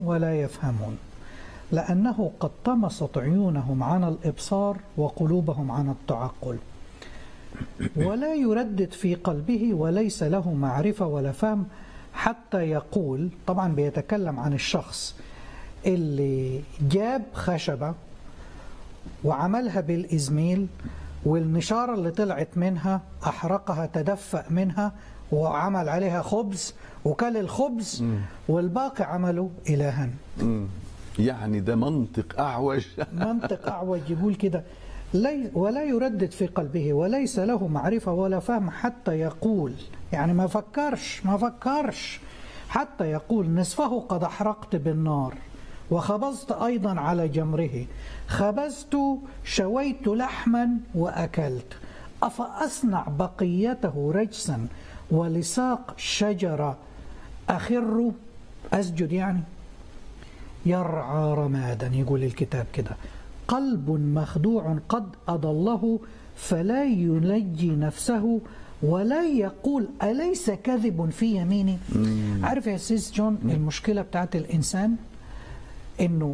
ولا يفهمون لأنه قد طمست عيونهم عن الإبصار وقلوبهم عن التعقل ولا يردد في قلبه وليس له معرفة ولا فهم حتى يقول طبعا بيتكلم عن الشخص اللي جاب خشبة وعملها بالإزميل والنشارة اللي طلعت منها أحرقها تدفأ منها وعمل عليها خبز وكل الخبز والباقي عمله إلها مم. يعني ده منطق أعوج منطق أعوج يقول كده لي ولا يردد في قلبه وليس له معرفة ولا فهم حتى يقول يعني ما فكرش ما فكرش حتى يقول نصفه قد أحرقت بالنار وخبزت أيضا على جمره خبزت شويت لحما وأكلت أفأصنع بقيته رجسا ولساق شجرة أخر أسجد يعني يرعى رمادا يقول الكتاب كده قلب مخدوع قد أضله فلا ينجي نفسه ولا يقول أليس كذب في يميني عارف يا سيس جون المشكلة بتاعت الإنسان إنه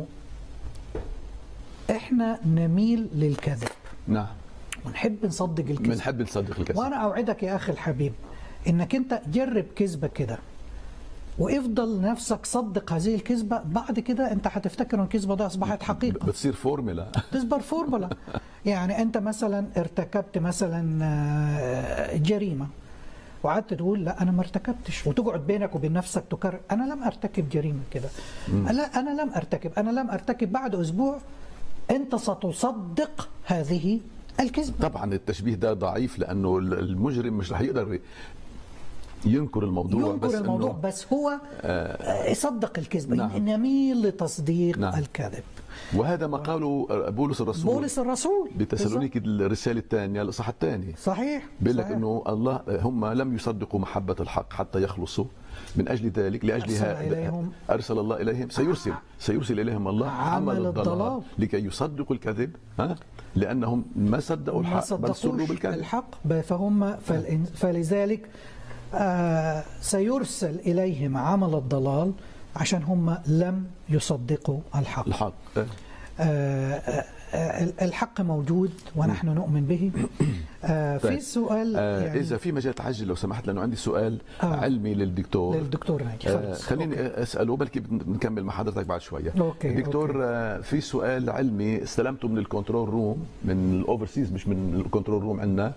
إحنا نميل للكذب نعم ونحب نصدق الكذب بنحب نصدق الكذب وأنا أوعدك يا أخي الحبيب إنك أنت جرب كذبة كده وافضل نفسك صدق هذه الكذبة بعد كده انت هتفتكر ان الكذبة دي اصبحت حقيقة بتصير فورمولا تصبر فورمولا يعني انت مثلا ارتكبت مثلا آه، جريمة وقعدت تقول لا انا ما ارتكبتش وتقعد بينك وبين نفسك تكرر انا لم ارتكب جريمة كده لا انا لم ارتكب انا لم ارتكب بعد اسبوع انت ستصدق هذه الكذبة طبعا التشبيه ده ضعيف لأنه المجرم مش رح يقدر ينكر الموضوع ينكر بس الموضوع إنه بس هو آه، يصدق الكذبة نعم. يميل لتصديق نعم. الكذب وهذا ما قاله بولس الرسول بولس الرسول بتسالونيك الرسالة الثانية الإصحاح الثاني صحيح بيقول لك صحيح. انه الله هم لم يصدقوا محبه الحق حتى يخلصوا من اجل ذلك لاجل أرسل هذا إليهم ارسل الله اليهم سيرسل سيرسل اليهم الله عمل عمل الضلال الضلال. لكي يصدقوا الكذب ها لانهم ما صدقوا ما الحق بل سروا صدقوش بالكذب الحق ب- فهم فالإن- فلذلك آه، سيرسل إليهم عمل الضلال عشان هم لم يصدقوا الحق الحق آه. آه، آه، آه، الحق موجود ونحن نؤمن به آه، في طيب. سؤال آه يعني اذا في مجال تعجل لو سمحت لانه عندي سؤال آه. علمي للدكتور للدكتور ناجي آه خلص خليني أوكي. اساله بلكي بنكمل مع حضرتك بعد شويه أوكي، دكتور أوكي. آه في سؤال علمي استلمته من الكنترول روم من الاوفرسيز مش من الكنترول روم عندنا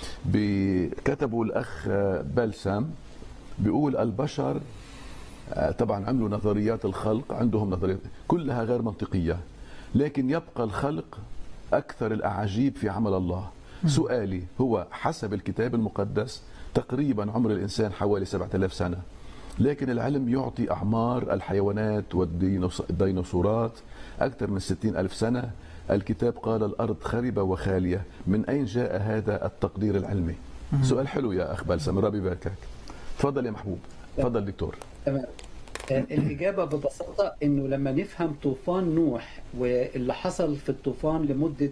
كتبوا الاخ آه، بلسم بيقول البشر آه، طبعا عملوا نظريات الخلق عندهم نظريات كلها غير منطقيه لكن يبقى الخلق اكثر الاعاجيب في عمل الله سؤالي هو حسب الكتاب المقدس تقريبا عمر الانسان حوالي 7000 سنه لكن العلم يعطي اعمار الحيوانات والديناصورات اكثر من 60 الف سنه الكتاب قال الارض خربه وخاليه من اين جاء هذا التقدير العلمي سؤال حلو يا اخ بلسم ربي يباركك تفضل يا محبوب تفضل دكتور تمام آه، الإجابة ببساطة إنه لما نفهم طوفان نوح واللي حصل في الطوفان لمدة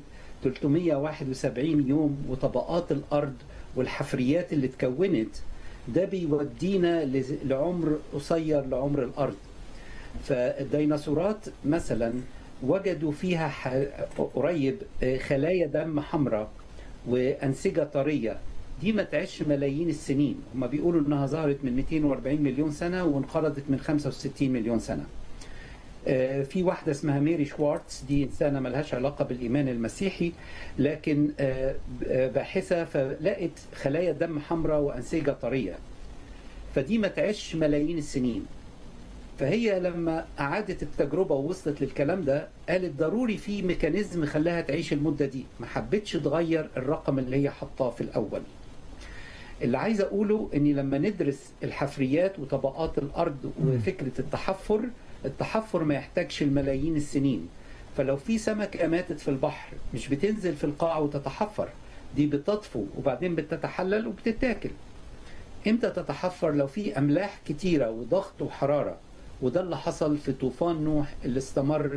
371 يوم وطبقات الأرض والحفريات اللي اتكونت ده بيودينا لز- لعمر قصير لعمر الأرض فالديناصورات مثلا وجدوا فيها ح- قريب آه، خلايا دم حمراء وأنسجة طرية دي ما تعيش ملايين السنين هم بيقولوا انها ظهرت من 240 مليون سنه وانقرضت من 65 مليون سنه آه، في واحدة اسمها ميري شوارتز دي إنسانة ملهاش علاقة بالإيمان المسيحي لكن آه، آه، باحثة فلقت خلايا دم حمراء وأنسجة طرية فدي ما تعيش ملايين السنين فهي لما أعادت التجربة ووصلت للكلام ده قالت ضروري في ميكانيزم خلاها تعيش المدة دي ما حبتش تغير الرقم اللي هي حطاه في الأول اللي عايز أقوله إني لما ندرس الحفريات وطبقات الأرض وفكرة التحفر التحفر ما يحتاجش الملايين السنين فلو في سمكة ماتت في البحر مش بتنزل في القاع وتتحفر دي بتطفو وبعدين بتتحلل وبتتاكل امتى تتحفر لو في املاح كتيره وضغط وحراره وده اللي حصل في طوفان نوح اللي استمر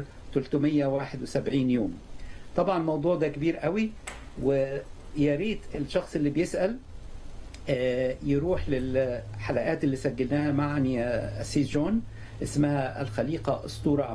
371 يوم طبعا الموضوع ده كبير قوي ويا ريت الشخص اللي بيسال آه، يروح للحلقات اللي سجلناها معا يا أسيس جون اسمها الخليقة أسطورة